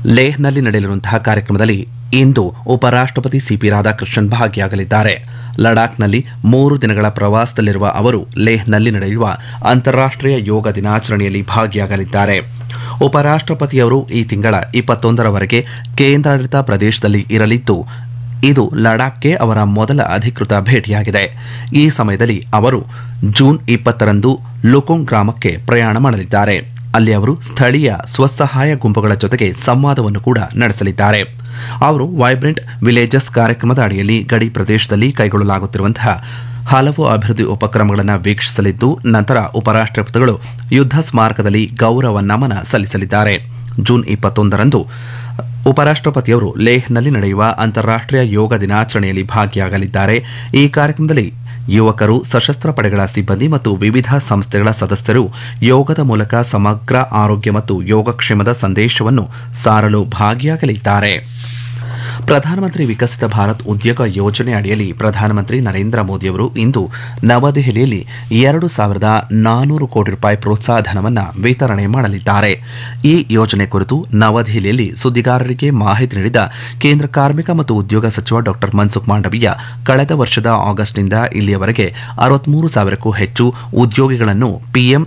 ಲೇಹ್ನಲ್ಲಿ ನಡೆಯಲಿರುವಂತಹ ಕಾರ್ಯಕ್ರಮದಲ್ಲಿ ಇಂದು ಉಪರಾಷ್ಟಪತಿ ಸಿಪಿ ರಾಧಾಕೃಷ್ಣನ್ ಭಾಗಿಯಾಗಲಿದ್ದಾರೆ ಲಡಾಖ್ನಲ್ಲಿ ಮೂರು ದಿನಗಳ ಪ್ರವಾಸದಲ್ಲಿರುವ ಅವರು ಲೇಹ್ನಲ್ಲಿ ನಡೆಯುವ ಅಂತಾರಾಷ್ಟೀಯ ಯೋಗ ದಿನಾಚರಣೆಯಲ್ಲಿ ಭಾಗಿಯಾಗಲಿದ್ದಾರೆ ಉಪರಾಷ್ಟಪತಿಯವರು ಈ ತಿಂಗಳ ಇಪ್ಪತ್ತೊಂದರವರೆಗೆ ಕೇಂದ್ರಾಡಳಿತ ಪ್ರದೇಶದಲ್ಲಿ ಇರಲಿದ್ದು ಇದು ಲಡಾಖ್ಗೆ ಅವರ ಮೊದಲ ಅಧಿಕೃತ ಭೇಟಿಯಾಗಿದೆ ಈ ಸಮಯದಲ್ಲಿ ಅವರು ಜೂನ್ ಇಪ್ಪತ್ತರಂದು ಲುಕೋಂಗ್ ಗ್ರಾಮಕ್ಕೆ ಪ್ರಯಾಣ ಮಾಡಲಿದ್ದಾರೆ ಅಲ್ಲಿ ಅವರು ಸ್ಥಳೀಯ ಸ್ವಸಹಾಯ ಗುಂಪುಗಳ ಜೊತೆಗೆ ಸಂವಾದವನ್ನು ಕೂಡ ನಡೆಸಲಿದ್ದಾರೆ ಅವರು ವೈಬ್ರೆಂಟ್ ವಿಲೇಜಸ್ ಕಾರ್ಯಕ್ರಮದ ಅಡಿಯಲ್ಲಿ ಗಡಿ ಪ್ರದೇಶದಲ್ಲಿ ಕೈಗೊಳ್ಳಲಾಗುತ್ತಿರುವಂತಹ ಹಲವು ಅಭಿವೃದ್ಧಿ ಉಪಕ್ರಮಗಳನ್ನು ವೀಕ್ಷಿಸಲಿದ್ದು ನಂತರ ಉಪರಾಷ್ಟಪತಿಗಳು ಯುದ್ಧ ಸ್ಮಾರಕದಲ್ಲಿ ಗೌರವ ನಮನ ಸಲ್ಲಿಸಲಿದ್ದಾರೆ ಜೂನ್ ಇಪ್ಪತ್ತೊಂದರಂದು ಉಪರಾಷ್ಟಪತಿಯವರು ಲೇಹ್ನಲ್ಲಿ ನಡೆಯುವ ಅಂತಾರಾಷ್ಟೀಯ ಯೋಗ ದಿನಾಚರಣೆಯಲ್ಲಿ ಭಾಗಿಯಾಗಲಿದ್ದಾರೆ ಈ ಕಾರ್ಯಕ್ರಮದಲ್ಲಿ ಯುವಕರು ಸಶಸ್ತ್ರ ಪಡೆಗಳ ಸಿಬ್ಬಂದಿ ಮತ್ತು ವಿವಿಧ ಸಂಸ್ಥೆಗಳ ಸದಸ್ಯರು ಯೋಗದ ಮೂಲಕ ಸಮಗ್ರ ಆರೋಗ್ಯ ಮತ್ತು ಯೋಗಕ್ಷೇಮದ ಸಂದೇಶವನ್ನು ಸಾರಲು ಭಾಗಿಯಾಗಲಿದ್ದಾರೆ ಪ್ರಧಾನಮಂತ್ರಿ ವಿಕಸಿತ ಭಾರತ್ ಉದ್ಯೋಗ ಯೋಜನೆ ಅಡಿಯಲ್ಲಿ ಪ್ರಧಾನಮಂತ್ರಿ ನರೇಂದ್ರ ಮೋದಿಯವರು ಇಂದು ನವದೆಹಲಿಯಲ್ಲಿ ಎರಡು ಸಾವಿರದ ನಾನೂರು ಕೋಟಿ ರೂಪಾಯಿ ಪ್ರೋತ್ಸಾಹ ಧನವನ್ನು ವಿತರಣೆ ಮಾಡಲಿದ್ದಾರೆ ಈ ಯೋಜನೆ ಕುರಿತು ನವದೆಹಲಿಯಲ್ಲಿ ಸುದ್ದಿಗಾರರಿಗೆ ಮಾಹಿತಿ ನೀಡಿದ ಕೇಂದ್ರ ಕಾರ್ಮಿಕ ಮತ್ತು ಉದ್ಯೋಗ ಸಚಿವ ಡಾ ಮನ್ಸುಖ್ ಮಾಂಡವೀಯ ಕಳೆದ ವರ್ಷದ ಆಗಸ್ಟ್ನಿಂದ ಇಲ್ಲಿಯವರೆಗೆ ಅರವತ್ಮೂರು ಸಾವಿರಕ್ಕೂ ಹೆಚ್ಚು ಉದ್ಯೋಗಿಗಳನ್ನು ಪಿಎಂ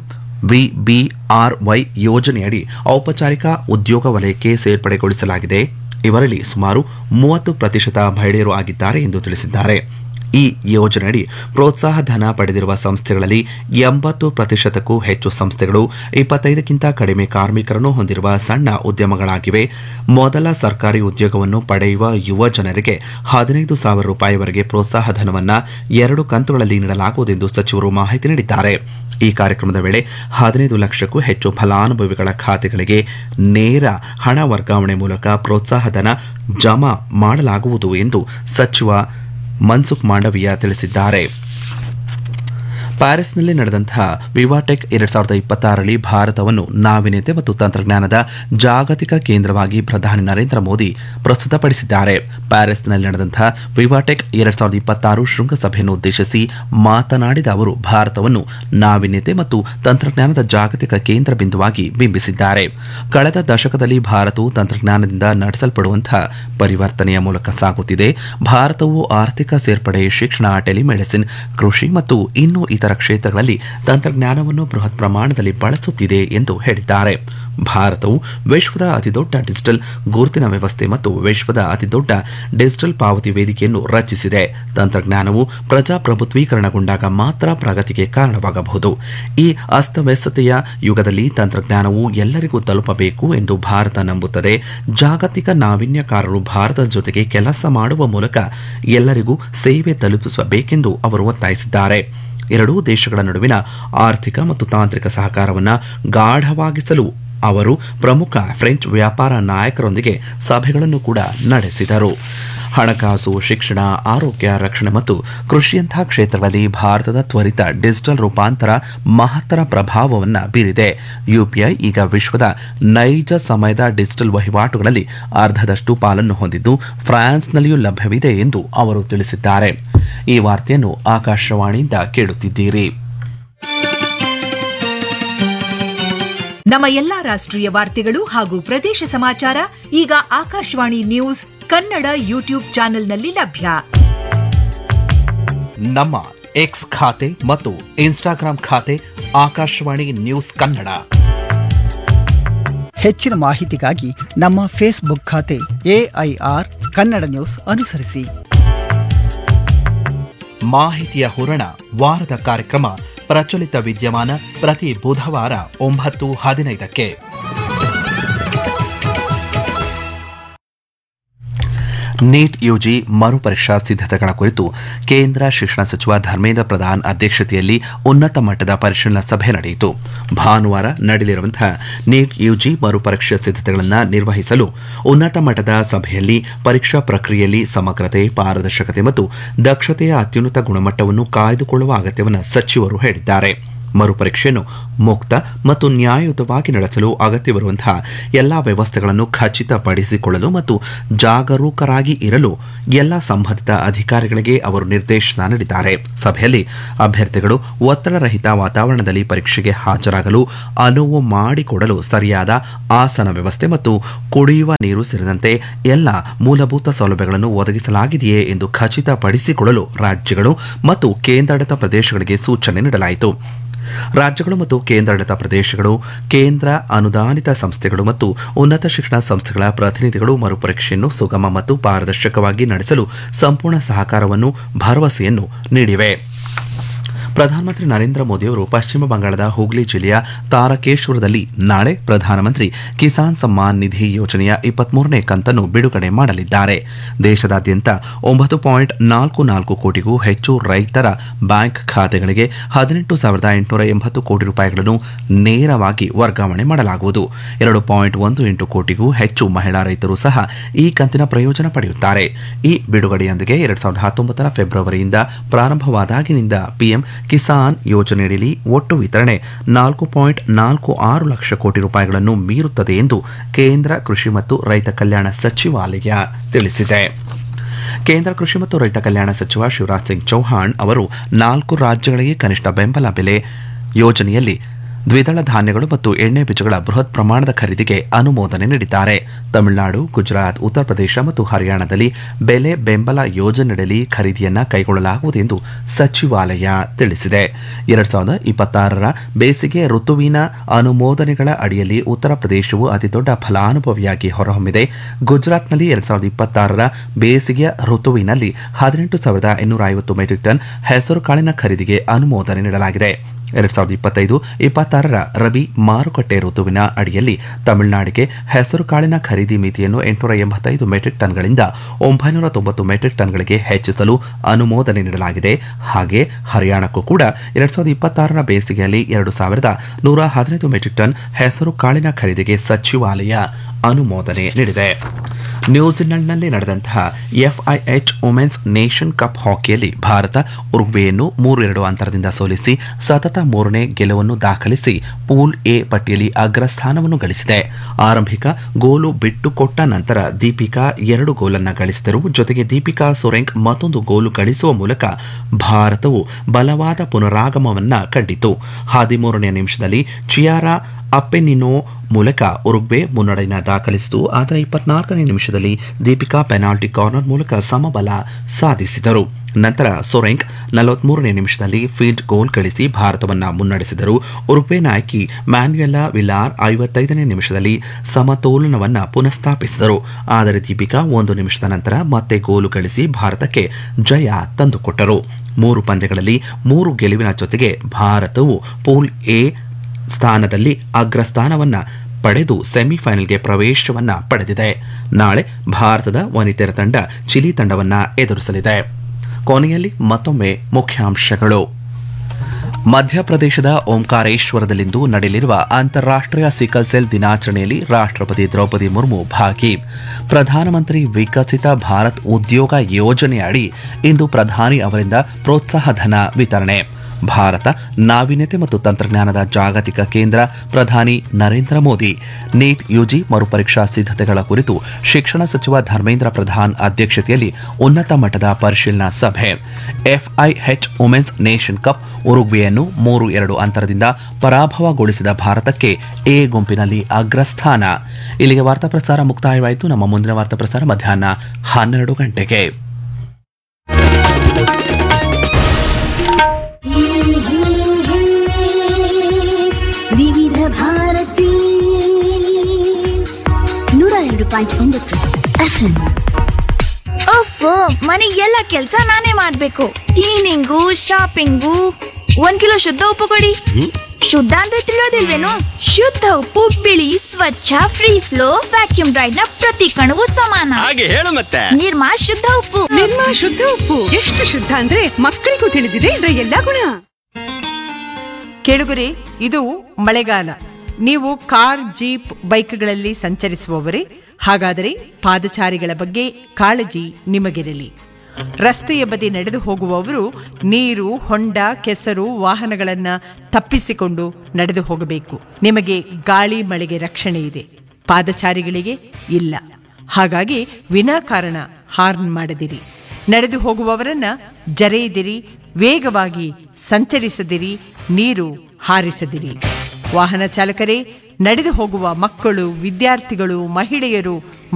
ವಿಬಿಆರ್ವೈ ಯೋಜನೆಯಡಿ ಔಪಚಾರಿಕ ಉದ್ಯೋಗ ವಲಯಕ್ಕೆ ಸೇರ್ಪಡೆಗೊಳಿಸಲಾಗಿದೆ ಇವರಲ್ಲಿ ಸುಮಾರು ಮೂವತ್ತು ಪ್ರತಿಶತ ಮಹಿಳೆಯರು ಆಗಿದ್ದಾರೆ ಎಂದು ತಿಳಿಸಿದ್ದಾರೆ ಈ ಯೋಜನೆಯಡಿ ಪ್ರೋತ್ಸಾಹ ಧನ ಪಡೆದಿರುವ ಸಂಸ್ಥೆಗಳಲ್ಲಿ ಎಂಬತ್ತು ಪ್ರತಿಶತಕ್ಕೂ ಹೆಚ್ಚು ಸಂಸ್ಥೆಗಳು ಇಪ್ಪತ್ತೈದಕ್ಕಿಂತ ಕಡಿಮೆ ಕಾರ್ಮಿಕರನ್ನು ಹೊಂದಿರುವ ಸಣ್ಣ ಉದ್ಯಮಗಳಾಗಿವೆ ಮೊದಲ ಸರ್ಕಾರಿ ಉದ್ಯೋಗವನ್ನು ಪಡೆಯುವ ಯುವ ಜನರಿಗೆ ಹದಿನೈದು ಸಾವಿರ ರೂಪಾಯಿವರೆಗೆ ಪ್ರೋತ್ಸಾಹ ಧನವನ್ನು ಎರಡು ಕಂತುಗಳಲ್ಲಿ ನೀಡಲಾಗುವುದೆಂದು ಸಚಿವರು ಮಾಹಿತಿ ನೀಡಿದ್ದಾರೆ ಈ ಕಾರ್ಯಕ್ರಮದ ವೇಳೆ ಹದಿನೈದು ಲಕ್ಷಕ್ಕೂ ಹೆಚ್ಚು ಫಲಾನುಭವಿಗಳ ಖಾತೆಗಳಿಗೆ ನೇರ ಹಣ ವರ್ಗಾವಣೆ ಮೂಲಕ ಪ್ರೋತ್ಸಾಹ ಧನ ಜಮಾ ಮಾಡಲಾಗುವುದು ಎಂದು ಸಚಿವ ಮನ್ಸುಖ್ ಮಾಂಡವೀಯ ತಿಳಿಸಿದ್ದಾರೆ ಪ್ಯಾರಿಸ್ನಲ್ಲಿ ನಡೆದಂತಹ ವಿವಾಟೆಕ್ ಎರಡ್ ಸಾವಿರದ ಇಪ್ಪತ್ತಾರರಲ್ಲಿ ಭಾರತವನ್ನು ನಾವೀನ್ಯತೆ ಮತ್ತು ತಂತ್ರಜ್ಞಾನದ ಜಾಗತಿಕ ಕೇಂದ್ರವಾಗಿ ಪ್ರಧಾನಿ ನರೇಂದ್ರ ಮೋದಿ ಪ್ರಸ್ತುತಪಡಿಸಿದ್ದಾರೆ ಪ್ಯಾರಿಸ್ನಲ್ಲಿ ನಡೆದಂತಹ ವಿವಾಟೆಕ್ ಎರಡ್ ಸಾವಿರದ ಇಪ್ಪತ್ತಾರು ಶೃಂಗಸಭೆಯನ್ನು ಉದ್ದೇಶಿಸಿ ಮಾತನಾಡಿದ ಅವರು ಭಾರತವನ್ನು ನಾವೀನ್ಯತೆ ಮತ್ತು ತಂತ್ರಜ್ಞಾನದ ಜಾಗತಿಕ ಕೇಂದ್ರ ಬಿಂದುವಾಗಿ ಬಿಂಬಿಸಿದ್ದಾರೆ ಕಳೆದ ದಶಕದಲ್ಲಿ ಭಾರತವು ತಂತ್ರಜ್ಞಾನದಿಂದ ನಡೆಸಲ್ಪಡುವಂತಹ ಪರಿವರ್ತನೆಯ ಮೂಲಕ ಸಾಗುತ್ತಿದೆ ಭಾರತವು ಆರ್ಥಿಕ ಸೇರ್ಪಡೆ ಶಿಕ್ಷಣ ಟೆಲಿಮೆಡಿಸಿನ್ ಕೃಷಿ ಮತ್ತು ಇನ್ನೂ ಇತರ ಕ್ಷೇತ್ರಗಳಲ್ಲಿ ತಂತ್ರಜ್ಞಾನವನ್ನು ಬೃಹತ್ ಪ್ರಮಾಣದಲ್ಲಿ ಬಳಸುತ್ತಿದೆ ಎಂದು ಹೇಳಿದ್ದಾರೆ ಭಾರತವು ವಿಶ್ವದ ಅತಿದೊಡ್ಡ ಡಿಜಿಟಲ್ ಗುರುತಿನ ವ್ಯವಸ್ಥೆ ಮತ್ತು ವಿಶ್ವದ ಅತಿದೊಡ್ಡ ಡಿಜಿಟಲ್ ಪಾವತಿ ವೇದಿಕೆಯನ್ನು ರಚಿಸಿದೆ ತಂತ್ರಜ್ಞಾನವು ಪ್ರಜಾಪ್ರಭುತ್ವೀಕರಣಗೊಂಡಾಗ ಮಾತ್ರ ಪ್ರಗತಿಗೆ ಕಾರಣವಾಗಬಹುದು ಈ ಅಸ್ತವ್ಯಸ್ತತೆಯ ಯುಗದಲ್ಲಿ ತಂತ್ರಜ್ಞಾನವು ಎಲ್ಲರಿಗೂ ತಲುಪಬೇಕು ಎಂದು ಭಾರತ ನಂಬುತ್ತದೆ ಜಾಗತಿಕ ನಾವೀನ್ಯಕಾರರು ಭಾರತದ ಜೊತೆಗೆ ಕೆಲಸ ಮಾಡುವ ಮೂಲಕ ಎಲ್ಲರಿಗೂ ಸೇವೆ ತಲುಪಿಸಬೇಕೆಂದು ಅವರು ಒತ್ತಾಯಿಸಿದ್ದಾರೆ ಎರಡೂ ದೇಶಗಳ ನಡುವಿನ ಆರ್ಥಿಕ ಮತ್ತು ತಾಂತ್ರಿಕ ಸಹಕಾರವನ್ನು ಗಾಢವಾಗಿಸಲು ಅವರು ಪ್ರಮುಖ ಫ್ರೆಂಚ್ ವ್ಯಾಪಾರ ನಾಯಕರೊಂದಿಗೆ ಸಭೆಗಳನ್ನು ಕೂಡ ನಡೆಸಿದರು ಹಣಕಾಸು ಶಿಕ್ಷಣ ಆರೋಗ್ಯ ರಕ್ಷಣೆ ಮತ್ತು ಕೃಷಿಯಂತಹ ಕ್ಷೇತ್ರಗಳಲ್ಲಿ ಭಾರತದ ತ್ವರಿತ ಡಿಜಿಟಲ್ ರೂಪಾಂತರ ಮಹತ್ತರ ಪ್ರಭಾವವನ್ನು ಬೀರಿದೆ ಯುಪಿಐ ಈಗ ವಿಶ್ವದ ನೈಜ ಸಮಯದ ಡಿಜಿಟಲ್ ವಹಿವಾಟುಗಳಲ್ಲಿ ಅರ್ಧದಷ್ಟು ಪಾಲನ್ನು ಹೊಂದಿದ್ದು ಫ್ರಾನ್ಸ್ನಲ್ಲಿಯೂ ಲಭ್ಯವಿದೆ ಎಂದು ಅವರು ತಿಳಿಸಿದ್ದಾರೆ ಈ ವಾರ್ತೆಯನ್ನು ಆಕಾಶವಾಣಿಯಿಂದ ಕೇಳುತ್ತಿದ್ದೀರಿ ನಮ್ಮ ಎಲ್ಲಾ ರಾಷ್ಟ್ರೀಯ ವಾರ್ತೆಗಳು ಹಾಗೂ ಪ್ರದೇಶ ಸಮಾಚಾರ ಈಗ ಆಕಾಶವಾಣಿ ನ್ಯೂಸ್ ಕನ್ನಡ ಯೂಟ್ಯೂಬ್ ಚಾನೆಲ್ನಲ್ಲಿ ಲಭ್ಯ ನಮ್ಮ ಎಕ್ಸ್ ಖಾತೆ ಮತ್ತು ಇನ್ಸ್ಟಾಗ್ರಾಂ ಖಾತೆ ಆಕಾಶವಾಣಿ ನ್ಯೂಸ್ ಕನ್ನಡ ಹೆಚ್ಚಿನ ಮಾಹಿತಿಗಾಗಿ ನಮ್ಮ ಫೇಸ್ಬುಕ್ ಖಾತೆ ಎಐಆರ್ ಕನ್ನಡ ನ್ಯೂಸ್ ಅನುಸರಿಸಿ ಮಾಹಿತಿಯ ಹೂರಣ ವಾರದ ಕಾರ್ಯಕ್ರಮ ಪ್ರಚಲಿತ ವಿದ್ಯಮಾನ ಪ್ರತಿ ಬುಧವಾರ ಒಂಬತ್ತು ಹದಿನೈದಕ್ಕೆ ನೀಟ್ ಯುಜಿ ಮರುಪರೀಕ್ಷಾ ಸಿದ್ಧತೆಗಳ ಕುರಿತು ಕೇಂದ್ರ ಶಿಕ್ಷಣ ಸಚಿವ ಧರ್ಮೇಂದ್ರ ಪ್ರಧಾನ್ ಅಧ್ಯಕ್ಷತೆಯಲ್ಲಿ ಉನ್ನತ ಮಟ್ಟದ ಪರಿಶೀಲನಾ ಸಭೆ ನಡೆಯಿತು ಭಾನುವಾರ ನಡೆಯಲಿರುವಂತಹ ನೀಟ್ ಯುಜಿ ಮರುಪರೀಕ್ಷಾ ಸಿದ್ಧತೆಗಳನ್ನು ನಿರ್ವಹಿಸಲು ಉನ್ನತ ಮಟ್ಟದ ಸಭೆಯಲ್ಲಿ ಪರೀಕ್ಷಾ ಪ್ರಕ್ರಿಯೆಯಲ್ಲಿ ಸಮಗ್ರತೆ ಪಾರದರ್ಶಕತೆ ಮತ್ತು ದಕ್ಷತೆಯ ಅತ್ಯುನ್ನತ ಗುಣಮಟ್ಟವನ್ನು ಕಾಯ್ದುಕೊಳ್ಳುವ ಅಗತ್ಯವನ್ನು ಸಚಿವರು ಹೇಳಿದ್ದಾರೆ ಮರುಪರೀಕ್ಷೆಯನ್ನು ಮುಕ್ತ ಮತ್ತು ನ್ಯಾಯಯುತವಾಗಿ ನಡೆಸಲು ಅಗತ್ಯವಿರುವಂತಹ ಎಲ್ಲ ವ್ಯವಸ್ಥೆಗಳನ್ನು ಖಚಿತಪಡಿಸಿಕೊಳ್ಳಲು ಮತ್ತು ಜಾಗರೂಕರಾಗಿ ಇರಲು ಎಲ್ಲ ಸಂಬಂಧಿತ ಅಧಿಕಾರಿಗಳಿಗೆ ಅವರು ನಿರ್ದೇಶನ ನೀಡಿದ್ದಾರೆ ಸಭೆಯಲ್ಲಿ ಅಭ್ಯರ್ಥಿಗಳು ಒತ್ತಡರಹಿತ ವಾತಾವರಣದಲ್ಲಿ ಪರೀಕ್ಷೆಗೆ ಹಾಜರಾಗಲು ಅನುವು ಮಾಡಿಕೊಡಲು ಸರಿಯಾದ ಆಸನ ವ್ಯವಸ್ಥೆ ಮತ್ತು ಕುಡಿಯುವ ನೀರು ಸೇರಿದಂತೆ ಎಲ್ಲ ಮೂಲಭೂತ ಸೌಲಭ್ಯಗಳನ್ನು ಒದಗಿಸಲಾಗಿದೆಯೇ ಎಂದು ಖಚಿತಪಡಿಸಿಕೊಳ್ಳಲು ರಾಜ್ಯಗಳು ಮತ್ತು ಕೇಂದ್ರಾಡಳಿತ ಪ್ರದೇಶಗಳಿಗೆ ಸೂಚನೆ ನೀಡಲಾಯಿತು ರಾಜ್ಯಗಳು ಮತ್ತು ಕೇಂದ್ರಾಡಳಿತ ಪ್ರದೇಶಗಳು ಕೇಂದ್ರ ಅನುದಾನಿತ ಸಂಸ್ಥೆಗಳು ಮತ್ತು ಉನ್ನತ ಶಿಕ್ಷಣ ಸಂಸ್ಥೆಗಳ ಪ್ರತಿನಿಧಿಗಳು ಮರುಪರೀಕ್ಷೆಯನ್ನು ಸುಗಮ ಮತ್ತು ಪಾರದರ್ಶಕವಾಗಿ ನಡೆಸಲು ಸಂಪೂರ್ಣ ಸಹಕಾರವನ್ನು ಭರವಸೆಯನ್ನು ನೀಡಿವೆ ಪ್ರಧಾನಮಂತ್ರಿ ನರೇಂದ್ರ ಮೋದಿಯವರು ಪಶ್ಚಿಮ ಬಂಗಾಳದ ಹುಗ್ಲಿ ಜಿಲ್ಲೆಯ ತಾರಕೇಶ್ವರದಲ್ಲಿ ನಾಳೆ ಪ್ರಧಾನಮಂತ್ರಿ ಕಿಸಾನ್ ಸಮ್ಮಾನ್ ನಿಧಿ ಯೋಜನೆಯ ಇಪ್ಪತ್ಮೂರನೇ ಕಂತನ್ನು ಬಿಡುಗಡೆ ಮಾಡಲಿದ್ದಾರೆ ದೇಶದಾದ್ಯಂತ ಒಂಬತ್ತು ಪಾಯಿಂಟ್ ನಾಲ್ಕು ನಾಲ್ಕು ಕೋಟಿಗೂ ಹೆಚ್ಚು ರೈತರ ಬ್ಯಾಂಕ್ ಖಾತೆಗಳಿಗೆ ಹದಿನೆಂಟು ಸಾವಿರದ ಎಂಟುನೂರ ಎಂಬತ್ತು ಕೋಟಿ ರೂಪಾಯಿಗಳನ್ನು ನೇರವಾಗಿ ವರ್ಗಾವಣೆ ಮಾಡಲಾಗುವುದು ಎರಡು ಪಾಯಿಂಟ್ ಒಂದು ಎಂಟು ಕೋಟಿಗೂ ಹೆಚ್ಚು ಮಹಿಳಾ ರೈತರು ಸಹ ಈ ಕಂತಿನ ಪ್ರಯೋಜನ ಪಡೆಯುತ್ತಾರೆ ಈ ಬಿಡುಗಡೆಯೊಂದಿಗೆ ಎರಡ್ ಸಾವಿರದ ಹತ್ತೊಂಬತ್ತರ ಫೆಬ್ರವರಿಯಿಂದ ಪ್ರಾರಂಭವಾದಾಗಿನಿಂದ ಪಿಎಂ ಕಿಸಾನ್ ಯೋಜನೆಯಡಿ ಒಟ್ಟು ವಿತರಣೆ ನಾಲ್ಕು ಪಾಯಿಂಟ್ ನಾಲ್ಕು ಆರು ಲಕ್ಷ ಕೋಟಿ ರೂಪಾಯಿಗಳನ್ನು ಮೀರುತ್ತದೆ ಎಂದು ಕೇಂದ್ರ ಕೃಷಿ ಮತ್ತು ರೈತ ಕಲ್ಯಾಣ ಸಚಿವಾಲಯ ತಿಳಿಸಿದೆ ಕೇಂದ್ರ ಕೃಷಿ ಮತ್ತು ರೈತ ಕಲ್ಯಾಣ ಸಚಿವ ಶಿವರಾಜ್ ಸಿಂಗ್ ಚೌಹಾಣ್ ಅವರು ನಾಲ್ಕು ರಾಜ್ಯಗಳಿಗೆ ಕನಿಷ್ಠ ಬೆಂಬಲ ಬೆಲೆ ಯೋಜನೆಯಲ್ಲಿ ದ್ವಿದಳ ಧಾನ್ಯಗಳು ಮತ್ತು ಎಣ್ಣೆ ಬೀಜಗಳ ಬೃಹತ್ ಪ್ರಮಾಣದ ಖರೀದಿಗೆ ಅನುಮೋದನೆ ನೀಡಿದ್ದಾರೆ ತಮಿಳುನಾಡು ಗುಜರಾತ್ ಉತ್ತರ ಪ್ರದೇಶ ಮತ್ತು ಹರಿಯಾಣದಲ್ಲಿ ಬೆಲೆ ಬೆಂಬಲ ಯೋಜನೆಯಡಿ ಖರೀದಿಯನ್ನ ಕೈಗೊಳ್ಳಲಾಗುವುದು ಎಂದು ಸಚಿವಾಲಯ ತಿಳಿಸಿದೆ ಎರಡ್ ಸಾವಿರದ ಇಪ್ಪತ್ತಾರರ ಬೇಸಿಗೆ ಋತುವಿನ ಅನುಮೋದನೆಗಳ ಅಡಿಯಲ್ಲಿ ಉತ್ತರ ಪ್ರದೇಶವು ಅತಿದೊಡ್ಡ ಫಲಾನುಭವಿಯಾಗಿ ಹೊರಹೊಮ್ಮಿದೆ ಗುಜರಾತ್ನಲ್ಲಿ ಎರಡ್ ಸಾವಿರದ ಇಪ್ಪತ್ತಾರರ ಬೇಸಿಗೆಯ ಋತುವಿನಲ್ಲಿ ಹದಿನೆಂಟು ಸಾವಿರದ ಇನ್ನೂರ ಐವತ್ತು ಮೆಟ್ರಿಕ್ ಟನ್ ಹೆಸರು ಕಾಳಿನ ಖರೀದಿಗೆ ಅನುಮೋದನೆ ನೀಡಲಾಗಿದೆ ಎರಡ್ ಸಾವಿರದ ಇಪ್ಪತ್ತೈದು ಇಪ್ಪತ್ತಾರರ ರಬಿ ಮಾರುಕಟ್ಟೆ ಋತುವಿನ ಅಡಿಯಲ್ಲಿ ತಮಿಳುನಾಡಿಗೆ ಹೆಸರು ಕಾಳಿನ ಖರೀದಿ ಮಿತಿಯನ್ನು ಎಂಟುನೂರ ಎಂಬತ್ತೈದು ಮೆಟ್ರಿಕ್ ಟನ್ಗಳಿಂದ ಒಂಬೈನೂರ ತೊಂಬತ್ತು ಮೆಟ್ರಿಕ್ ಟನ್ಗಳಿಗೆ ಹೆಚ್ಚಿಸಲು ಅನುಮೋದನೆ ನೀಡಲಾಗಿದೆ ಹಾಗೆ ಹರಿಯಾಣಕ್ಕೂ ಕೂಡ ಎರಡ್ ಸಾವಿರದ ಇಪ್ಪತ್ತಾರರ ಬೇಸಿಗೆಯಲ್ಲಿ ಎರಡು ಸಾವಿರದ ನೂರ ಹದಿನೈದು ಮೆಟ್ರಿಕ್ ಟನ್ ಹೆಸರು ಕಾಳಿನ ಖರೀದಿಗೆ ಸಚಿವಾಲಯ ಅನುಮೋದನೆ ನೀಡಿದೆ ನ್ಯೂಜಿಲೆಂಡ್ನಲ್ಲಿ ನಡೆದಂತಹ ಎಫ್ಐಎಚ್ ವುಮೆನ್ಸ್ ನೇಷನ್ ಕಪ್ ಹಾಕಿಯಲ್ಲಿ ಭಾರತ ಉರುಗ್ವೆಯನ್ನು ಮೂರು ಎರಡು ಅಂತರದಿಂದ ಸೋಲಿಸಿ ಸತತ ಮೂರನೇ ಗೆಲುವನ್ನು ದಾಖಲಿಸಿ ಪೂಲ್ ಎ ಪಟ್ಟಿಯಲ್ಲಿ ಅಗ್ರಸ್ಥಾನವನ್ನು ಗಳಿಸಿದೆ ಆರಂಭಿಕ ಗೋಲು ಬಿಟ್ಟುಕೊಟ್ಟ ನಂತರ ದೀಪಿಕಾ ಎರಡು ಗೋಲನ್ನು ಗಳಿಸಿದರು ಜೊತೆಗೆ ದೀಪಿಕಾ ಸೊರೆಂಕ್ ಮತ್ತೊಂದು ಗೋಲು ಗಳಿಸುವ ಮೂಲಕ ಭಾರತವು ಬಲವಾದ ಪುನರಾಗಮವನ್ನ ಕಂಡಿತು ಹದಿಮೂರನೇ ನಿಮಿಷದಲ್ಲಿ ಚಿಯಾರಾ ಅಪ್ಪೆನಿನೋ ಮೂಲಕ ಉರುಗ್ವೆ ಮುನ್ನಡೆಯನ್ನ ದಾಖಲಿಸಿತು ಆದರೆ ಇಪ್ಪತ್ನಾಲ್ಕನೇ ನಿಮಿಷದಲ್ಲಿ ದೀಪಿಕಾ ಪೆನಾಲ್ಟಿ ಕಾರ್ನರ್ ಮೂಲಕ ಸಮಬಲ ಸಾಧಿಸಿದರು ನಂತರ ಸೊರೆಂಕ್ ನಲವತ್ಮೂರನೇ ನಿಮಿಷದಲ್ಲಿ ಫೀಲ್ಡ್ ಗೋಲ್ ಗಳಿಸಿ ಭಾರತವನ್ನ ಮುನ್ನಡೆಸಿದರು ಉರುಗ್ವೆ ನಾಯಕಿ ಮ್ಯಾನ್ಯುಯೆಲಾ ವಿಲಾರ್ ಐವತ್ತೈದನೇ ನಿಮಿಷದಲ್ಲಿ ಸಮತೋಲನವನ್ನ ಪುನಃಸ್ಥಾಪಿಸಿದರು ಆದರೆ ದೀಪಿಕಾ ಒಂದು ನಿಮಿಷದ ನಂತರ ಮತ್ತೆ ಗೋಲು ಗಳಿಸಿ ಭಾರತಕ್ಕೆ ಜಯ ತಂದುಕೊಟ್ಟರು ಮೂರು ಪಂದ್ಯಗಳಲ್ಲಿ ಮೂರು ಗೆಲುವಿನ ಜೊತೆಗೆ ಭಾರತವು ಪೂಲ್ ಎ ಸ್ಥಾನದಲ್ಲಿ ಅಗ್ರಸ್ಥಾನವನ್ನ ಪಡೆದು ಸೆಮಿಫೈನಲ್ಗೆ ಪ್ರವೇಶವನ್ನ ಪಡೆದಿದೆ ನಾಳೆ ಭಾರತದ ವನಿತೆಯರ ತಂಡ ಚಿಲಿ ತಂಡವನ್ನ ಎದುರಿಸಲಿದೆ ಕೊನೆಯಲ್ಲಿ ಮತ್ತೊಮ್ಮೆ ಮುಖ್ಯಾಂಶಗಳು ಮಧ್ಯಪ್ರದೇಶದ ಓಂಕಾರೇಶ್ವರದಲ್ಲಿಂದು ನಡೆಯಲಿರುವ ಅಂತಾರಾಷ್ಟ್ರೀಯ ಸಿಕಲ್ ಸೆಲ್ ದಿನಾಚರಣೆಯಲ್ಲಿ ರಾಷ್ಟ್ರಪತಿ ದ್ರೌಪದಿ ಮುರ್ಮು ಭಾಗಿ ಪ್ರಧಾನಮಂತ್ರಿ ವಿಕಸಿತ ಭಾರತ್ ಉದ್ಯೋಗ ಯೋಜನೆಯಡಿ ಇಂದು ಪ್ರಧಾನಿ ಅವರಿಂದ ಪ್ರೋತ್ಸಾಹ ಧನ ವಿತರಣೆ ಭಾರತ ನಾವೀನ್ಯತೆ ಮತ್ತು ತಂತ್ರಜ್ಞಾನದ ಜಾಗತಿಕ ಕೇಂದ್ರ ಪ್ರಧಾನಿ ನರೇಂದ್ರ ಮೋದಿ ನೀಟ್ ಯುಜಿ ಮರುಪರೀಕ್ಷಾ ಸಿದ್ಧತೆಗಳ ಕುರಿತು ಶಿಕ್ಷಣ ಸಚಿವ ಧರ್ಮೇಂದ್ರ ಪ್ರಧಾನ್ ಅಧ್ಯಕ್ಷತೆಯಲ್ಲಿ ಉನ್ನತ ಮಟ್ಟದ ಪರಿಶೀಲನಾ ಸಭೆ ಎಫ್ಐಎಚ್ ವುಮೆನ್ಸ್ ನೇಷನ್ ಕಪ್ ಉರುಗ್ವೆಯನ್ನು ಮೂರು ಎರಡು ಅಂತರದಿಂದ ಪರಾಭವಗೊಳಿಸಿದ ಭಾರತಕ್ಕೆ ಎ ಗುಂಪಿನಲ್ಲಿ ಅಗ್ರಸ್ಥಾನ ಇಲ್ಲಿಗೆ ವಾರ್ತಾ ಪ್ರಸಾರ ಮುಕ್ತಾಯವಾಯಿತು ನಮ್ಮ ಮುಂದಿನ ವಾರ್ತಾ ಪ್ರಸಾರ ಮಧ್ಯಾಹ್ನ ಹನ್ನೆರಡು ಗಂಟೆಗೆ ವಿವಿಧ ಭಾರತಿ ನೂರ ಎರಡು ಪಾಯಿಂಟ್ ಒಂಬತ್ತು ಎಫ್ಎಂ ಅಫ್ ಮನೆ ಎಲ್ಲ ಕೆಲ್ಸ ನಾನೇ ಮಾಡ್ಬೇಕು ಕ್ಲೀನಿಂಗು ಶಾಪಿಂಗು ಒಂದ್ ಕಿಲೋ ಶುದ್ಧ ಉಪ್ಪು ಕೊಡಿ ಶುದ್ಧ ಅಂದ್ರೆ ತಿಳಿಯೋದಿಲ್ವೇನು ಶುದ್ಧ ಉಪ್ಪು ಬಿಳಿ ಸ್ವಚ್ಛ ಫ್ರೀ ಫ್ಲೋ ವ್ಯಾಕ್ಯೂಮ್ ಡ್ರೈಡ್ ನ ಪ್ರತಿ ಕಣವು ಸಮಾನ ಹಾಗೆ ಹೇಳು ಮತ್ತೆ ನಿರ್ಮಾ ಶುದ್ಧ ಉಪ್ಪು ನಿರ್ಮಾ ಶುದ್ಧ ಉಪ್ಪು ಎಷ್ಟು ಶುದ್ಧ ಅಂದ್ರೆ ಮಕ್ಕಳಿಗೂ ತಿಳಿದಿದೆ ಇದರ ಎಲ್ಲಾ ಗುಣ ಕೆಳಗರೆ ಇದು ಮಳೆಗಾಲ ನೀವು ಕಾರ್ ಜೀಪ್ ಬೈಕ್ಗಳಲ್ಲಿ ಸಂಚರಿಸುವವರೇ ಹಾಗಾದರೆ ಪಾದಚಾರಿಗಳ ಬಗ್ಗೆ ಕಾಳಜಿ ನಿಮಗಿರಲಿ ರಸ್ತೆಯ ಬದಿ ನಡೆದು ಹೋಗುವವರು ನೀರು ಹೊಂಡ ಕೆಸರು ವಾಹನಗಳನ್ನು ತಪ್ಪಿಸಿಕೊಂಡು ನಡೆದು ಹೋಗಬೇಕು ನಿಮಗೆ ಗಾಳಿ ಮಳೆಗೆ ರಕ್ಷಣೆ ಇದೆ ಪಾದಚಾರಿಗಳಿಗೆ ಇಲ್ಲ ಹಾಗಾಗಿ ವಿನಾಕಾರಣ ಹಾರ್ನ್ ಮಾಡದಿರಿ ನಡೆದು ಹೋಗುವವರನ್ನ ಜರೆಯದಿರಿ ವೇಗವಾಗಿ ಸಂಚರಿಸದಿರಿ ನೀರು ಹಾರಿಸದಿರಿ ವಾಹನ ಚಾಲಕರೇ ನಡೆದು ಹೋಗುವ ಮಕ್ಕಳು ವಿದ್ಯಾರ್ಥಿಗಳು ಮಹಿಳೆಯರು